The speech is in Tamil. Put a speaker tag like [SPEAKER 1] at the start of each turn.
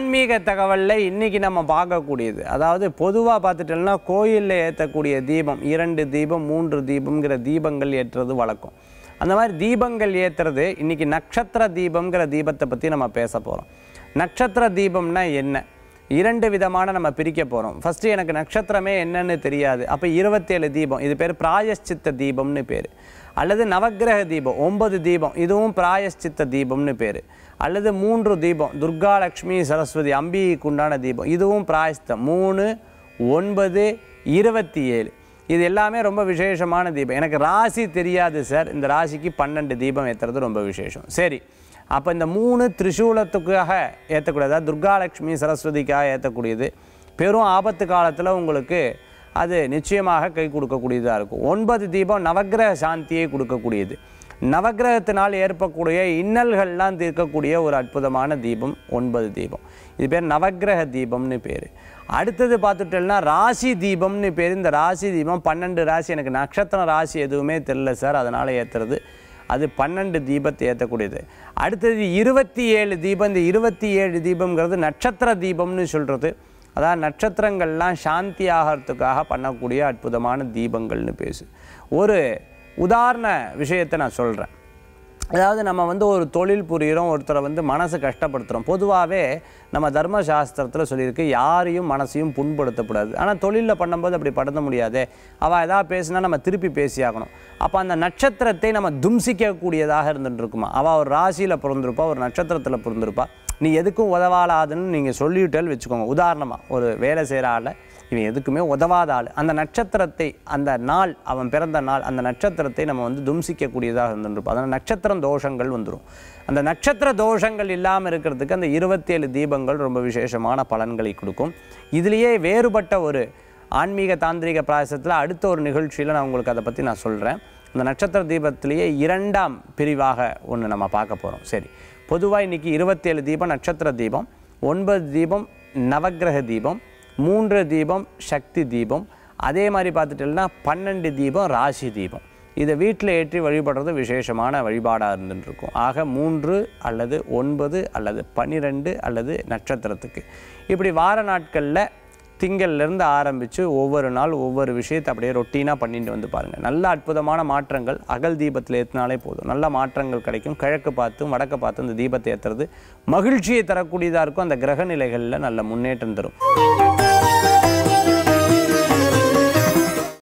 [SPEAKER 1] ஆன்மீக தகவலில் இன்றைக்கி நம்ம பார்க்கக்கூடியது அதாவது பொதுவாக பார்த்துட்டோம்னா கோயிலில் ஏற்றக்கூடிய தீபம் இரண்டு தீபம் மூன்று தீபம்ங்கிற தீபங்கள் ஏற்றுறது வழக்கம் அந்த மாதிரி தீபங்கள் ஏற்றுறது இன்றைக்கி நட்சத்திர தீபம்ங்கிற தீபத்தை பற்றி நம்ம பேச போகிறோம் நட்சத்திர தீபம்னா என்ன இரண்டு விதமான நம்ம பிரிக்க போகிறோம் ஃபஸ்ட்டு எனக்கு நட்சத்திரமே என்னன்னு தெரியாது அப்போ இருபத்தேழு தீபம் இது பேர் பிராயஷ்சித்த தீபம்னு பேர் அல்லது நவக்கிரக தீபம் ஒன்பது தீபம் இதுவும் பிராயஷ்சித்த தீபம்னு பேர் அல்லது மூன்று தீபம் துர்கா லக்ஷ்மி சரஸ்வதி அம்பிகைக்கு உண்டான தீபம் இதுவும் பிராயஷ்டம் மூணு ஒன்பது இருபத்தி ஏழு இது எல்லாமே ரொம்ப விசேஷமான தீபம் எனக்கு ராசி தெரியாது சார் இந்த ராசிக்கு பன்னெண்டு தீபம் ஏற்றுறது ரொம்ப விசேஷம் சரி அப்போ இந்த மூணு திரிசூலத்துக்காக ஏற்றக்கூடியதா துர்காலட்சுமி சரஸ்வதிக்காக ஏற்றக்கூடியது பெரும் ஆபத்து காலத்தில் உங்களுக்கு அது நிச்சயமாக கை கொடுக்கக்கூடியதாக இருக்கும் ஒன்பது தீபம் நவக்கிரக சாந்தியை கொடுக்கக்கூடியது நவக்கிரகத்தினால் ஏற்படக்கூடிய இன்னல்கள்லாம் தீர்க்கக்கூடிய ஒரு அற்புதமான தீபம் ஒன்பது தீபம் இது பேர் நவக்கிரக தீபம்னு பேர் அடுத்தது பார்த்துட்டோம்னா ராசி தீபம்னு பேர் இந்த ராசி தீபம் பன்னெண்டு ராசி எனக்கு நட்சத்திர ராசி எதுவுமே தெரில சார் அதனால் ஏற்றுறது அது பன்னெண்டு தீபத்தை ஏற்றக்கூடியது அடுத்தது இருபத்தி ஏழு தீபம் இந்த இருபத்தி ஏழு தீபம்ங்கிறது நட்சத்திர தீபம்னு சொல்கிறது அதாவது நட்சத்திரங்கள்லாம் சாந்தி ஆகிறதுக்காக பண்ணக்கூடிய அற்புதமான தீபங்கள்னு பேசு ஒரு உதாரண விஷயத்தை நான் சொல்கிறேன் அதாவது நம்ம வந்து ஒரு தொழில் புரிகிறோம் ஒருத்தரை வந்து மனசு கஷ்டப்படுத்துகிறோம் பொதுவாகவே நம்ம தர்மசாஸ்திரத்தில் சொல்லியிருக்கு யாரையும் மனசையும் புண்படுத்தக்கூடாது ஆனால் தொழிலில் பண்ணும்போது அப்படி படுத்த முடியாதே அவள் எதாவது பேசினா நம்ம திருப்பி பேசியாகணும் அப்போ அந்த நட்சத்திரத்தை நம்ம தும்சிக்கக்கூடியதாக இருந்துட்டு இருக்குமா அவள் ஒரு ராசியில் பிறந்திருப்பா ஒரு நட்சத்திரத்தில் பிறந்திருப்பா நீ எதுக்கும் உதவாளாதுன்னு நீங்கள் சொல்லிவிட்டேன்னு வச்சுக்கோங்க உதாரணமாக ஒரு வேலை செய்கிற ஆளை இவன் எதுக்குமே உதவாத ஆள் அந்த நட்சத்திரத்தை அந்த நாள் அவன் பிறந்த நாள் அந்த நட்சத்திரத்தை நம்ம வந்து தும்சிக்கக்கூடியதாக இருந்துருப்போம் அதனால் நட்சத்திரம் தோஷங்கள் வந்துடும் அந்த நட்சத்திர தோஷங்கள் இல்லாமல் இருக்கிறதுக்கு அந்த இருபத்தேழு தீபங்கள் ரொம்ப விசேஷமான பலன்களை கொடுக்கும் இதுலேயே வேறுபட்ட ஒரு ஆன்மீக தாந்திரிக பிராயசத்தில் அடுத்த ஒரு நிகழ்ச்சியில் நான் உங்களுக்கு அதை பற்றி நான் சொல்கிறேன் இந்த நட்சத்திர தீபத்திலேயே இரண்டாம் பிரிவாக ஒன்று நம்ம பார்க்க போகிறோம் சரி பொதுவாக இன்றைக்கி இருபத்தேழு தீபம் நட்சத்திர தீபம் ஒன்பது தீபம் நவக்கிரக தீபம் மூன்று தீபம் சக்தி தீபம் அதே மாதிரி பார்த்துட்டோம்னா பன்னெண்டு தீபம் ராசி தீபம் இதை வீட்டில் ஏற்றி வழிபடுறது விசேஷமான வழிபாடாக இருந்துட்டு இருக்கும் ஆக மூன்று அல்லது ஒன்பது அல்லது பன்னிரெண்டு அல்லது நட்சத்திரத்துக்கு இப்படி வார நாட்களில் திங்கள்லேருந்து ஆரம்பித்து ஒவ்வொரு நாள் ஒவ்வொரு விஷயத்தை அப்படியே ரொட்டீனாக பண்ணிட்டு வந்து பாருங்கள் நல்ல அற்புதமான மாற்றங்கள் அகல் தீபத்தில் ஏற்றினாலே போதும் நல்ல மாற்றங்கள் கிடைக்கும் கிழக்கு பார்த்து வடக்கு பார்த்து இந்த தீபத்தை ஏற்றுறது மகிழ்ச்சியை தரக்கூடியதாக இருக்கும் அந்த கிரக நிலைகளில் நல்ல முன்னேற்றம் தரும்